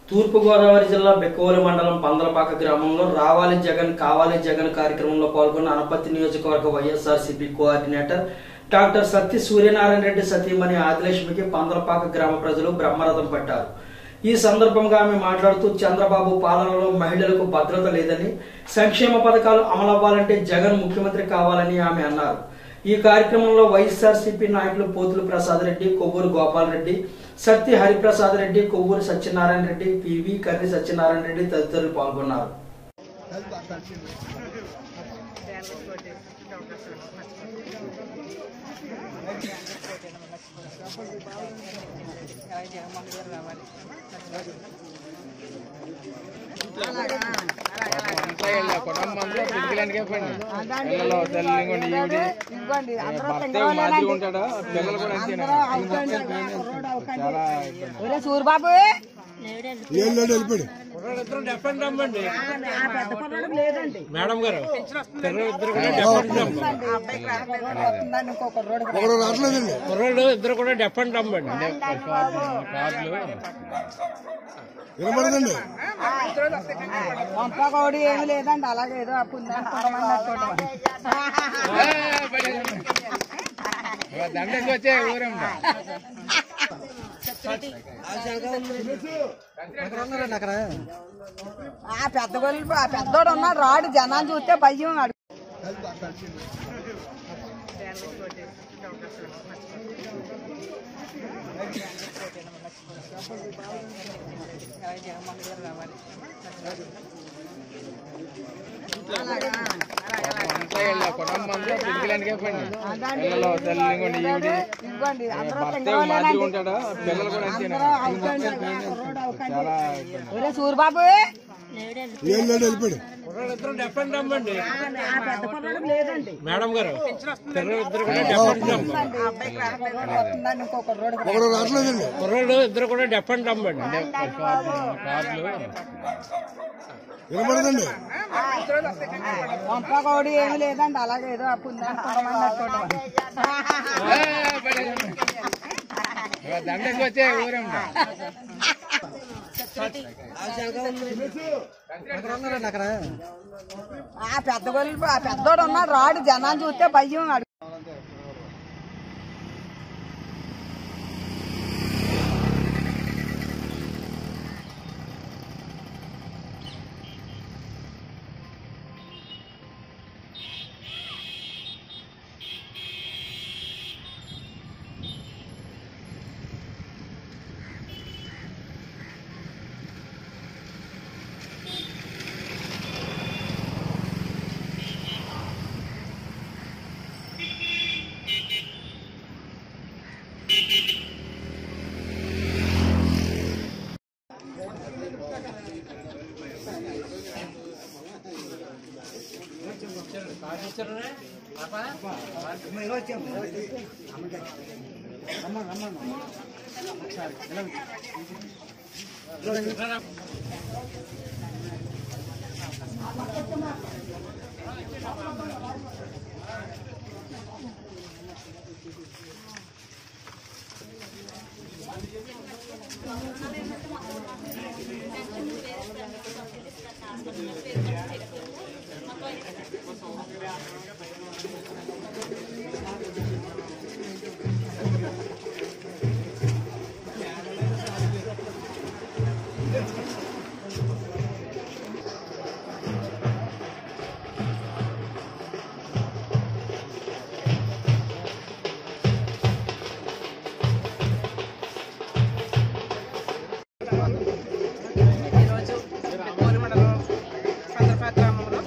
తూర్పుగోదావరి జిల్లా బెక్కవోలు మండలం పందలపాక గ్రామంలో రావాలి జగన్ కావాలి జగన్ కార్యక్రమంలో పాల్గొన్న అనపత్తి నియోజకవర్గ YSRCP coordinator doctor Satya Suryanarayana Reddy సతీమణి ఆదిలక్ష్మికి పందలపాక గ్రామ ప్రజలు బ్రహ్మరథం పట్టారు ఈ సందర్భంగా ఆమె మాట్లాడుతూ చంద్రబాబు పాలనలో మహిళలకు భద్రత లేదని సంక్షేమ పథకాలు అమలవ్వాలంటే జగన్ ముఖ్యమంత్రి కావాలని ఆమె అన్నారు ఈ కార్యక్రమంలో వైఎస్ఆర్సీపీ నాయకులు పోతులు ప్రసాద్ రెడ్డి కొవ్వూరు గోపాల్ రెడ్డి సత్య హరిప్రసాద్ రెడ్డి కొవ్వూరు సత్యనారాయణ రెడ్డి పివి కర్రి సత్యనారాయణ రెడ్డి తదితరులు పాల్గొన్నారు కుటుంబంలో పిల్లలకే పని పిల్లలు తల్లి ఇంకోండి ఈవిడి ఇదిగోండి అందరూ భర్త ఏమో మాదిరిగా ఉంటాడా పిల్లలు కూడా అంతేనా చాలా ఇబ్బంది ఒరే సూరిబాబు కుర్రాడిద్దరు డెఫెండ్ అమ్మండి ఆ పెద్ద కుర్రాడు లేదండి మేడం గారు కుర్రాడిద్దరు కూడా డెఫెండ్ అమ్మ ఆ అబ్బాయికి రాకపోతే వస్తుందండి ఇంకో కుర్రోడు కుర్రాడు ఇద్దరు కూడా డెఫెండ్ అమ్మండి అంటే కార్లు వంప కోడి ఏమి లేదండి అలాగే ఏదో పుందనుకుంటామన్నట్టు దండకి వచ్చే ఊరమ్మ ఆ పెద్ద గొల్లు ఆ పెద్దోడు ఉన్నాడు రాడు జనాలు చూస్తే భయం అడు కుటుంబంలో పిల్లలకే పని పిల్లలు తల్లి ఇంకోండి ఈవిడి ఇదిగోండి అందరూ భర్త ఏమో మాదిరిగా ఉంటాడా పిల్లలు కూడా అంతేనా చాలా ఇబ్బంది ఒరే సూరిబాబు కుర్రాడిద్దరు డెఫెండ్ అమ్మండి ఆ పెద్ద కుర్రాడు లేదండి మేడం గారు కుర్రాడిద్దరు కూడా డెఫెండ్ అమ్మ ఆ అబ్బాయికి రాకపోతే వస్తుందండి ఇంకో కుర్రోడు కుర్రాడు ఇద్దరు కూడా డెఫెండ్ అమ్మండి అంటే కార్లు వంప కోడి ఏమి లేదండి అలాగే ఏదో పుందనుకుంటామన్నట్టు దండకి వచ్చే ఊరమ్మ ఆ పెద్ద గొల్లు ఆ పెద్దోడు ఉన్నాడు రాడు జనాలు చూస్తే భయం అడు ఈరోజు కోలి మండలం సందర్భ గ్రామంలో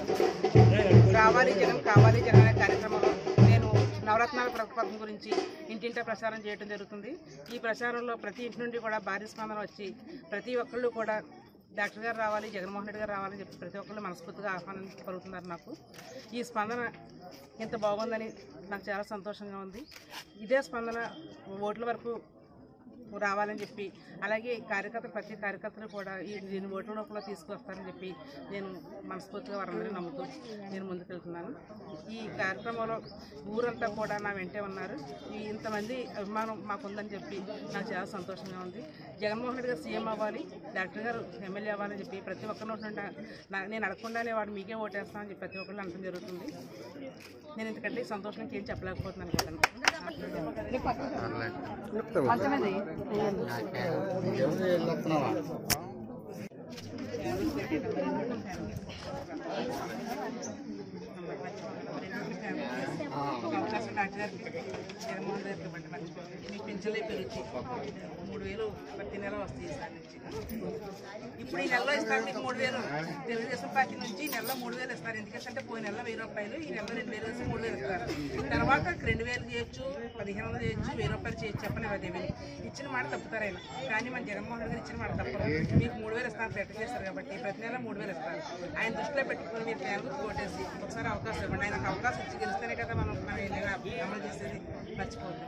రావాలి జగన్ కావాలి జగన్ అనే కార్యక్రమంలో నేను నవరత్నాల పథకం గురించి ఇంటింటా ప్రచారం చేయడం జరుగుతుంది ఈ ప్రచారంలో ప్రతి ఇంటి నుండి కూడా భారీ స్పందన వచ్చి ప్రతి ఒక్కళ్ళు కూడా డాక్టర్ గారు రావాలి జగన్మోహన్ రెడ్డి గారు రావాలని చెప్పి ప్రతి ఒక్కళ్ళు మనస్ఫూర్తిగా ఆహ్వానం పలుకుతున్నారు నాకు ఈ స్పందన ఇంత బాగుందని నాకు చాలా సంతోషంగా ఉంది ఇదే స్పందన ఓట్ల వరకు రావాలని చెప్పి అలాగే కార్యకర్త ప్రతి కార్యకర్తలు కూడా ఈ దీని ఓట్ల లోపల తీసుకొస్తారని చెప్పి నేను మనస్ఫూర్తిగా వారందరినీ నమ్ముతూ నేను ముందుకెళ్తున్నాను ఈ కార్యక్రమంలో ఊరంతా కూడా నా వెంటే ఉన్నారు ఈ ఇంతమంది అభిమానం మాకుందని చెప్పి నాకు చాలా సంతోషంగా ఉంది జగన్మోహన్ రెడ్డి గారు సీఎం అవ్వాలి డాక్టర్ గారు ఎమ్మెల్యే అవ్వాలని చెప్పి ప్రతి ఒక్కరి నోటి నుండి నా- నేను అడగకుండానే వాడు మీకే ఓటేస్తానని చెప్పి ప్రతి ఒక్కరు అనడం జరుగుతుంది నేను ఇంతకంటే ఈ సంతోషానికి ఏం చెప్పలేకపోతున్నాను కూడా పంతొమ్మిది ఒక అవకాశం డాక్టర్ గారికి జగన్మోహన్ గారికి ఇవ్వండి మర్చిపోండి మీ పెన్షన్లే పెరుగుతాయి మూడు వేలు ప్రతి నెల వస్తాయి ఈసారి నుంచి ఇప్పుడు ఈ నెలలో ఇస్తారు మీకు మూడు వేలు తెలుగుదేశం పార్టీ నుంచి ఈ నెలలో మూడు వేలు ఇస్తారు ఎందుకంటే పోయిన నెల వెయ్యి రూపాయలు ఈ నెల రెండు వేలు వేసి మూడు వేలు ఇస్తారు తర్వాత రెండు వేలు చేయొచ్చు పదిహేను వందలు చేయొచ్చు వెయ్యి రూపాయలు చేయొచ్చు చెప్పని అదేమి ఇచ్చిన మాట తప్పుతారు ఆయన కానీ మన జగన్మోహన్ గారు ఇచ్చిన మాట తప్పరు మీకు మూడు వేలు ఇస్తాను పెట్ట చేస్తారు కాబట్టి ప్రతి నెల మూడు వేలు ఇస్తారు ఆయన దృష్టిలో పెట్టుకుని మీరు పేరు ఓటేసి ఒకసారి అవకాశం ఇవ్వండి ఆయనకు అవకాశం ఇచ్చి గెలిస్తేనే కదా మనం మనం ఏదైనా అమలు చేసేది మర్చిపోతాం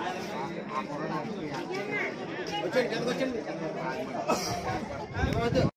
వచ్చండి కిందకు వచ్చండి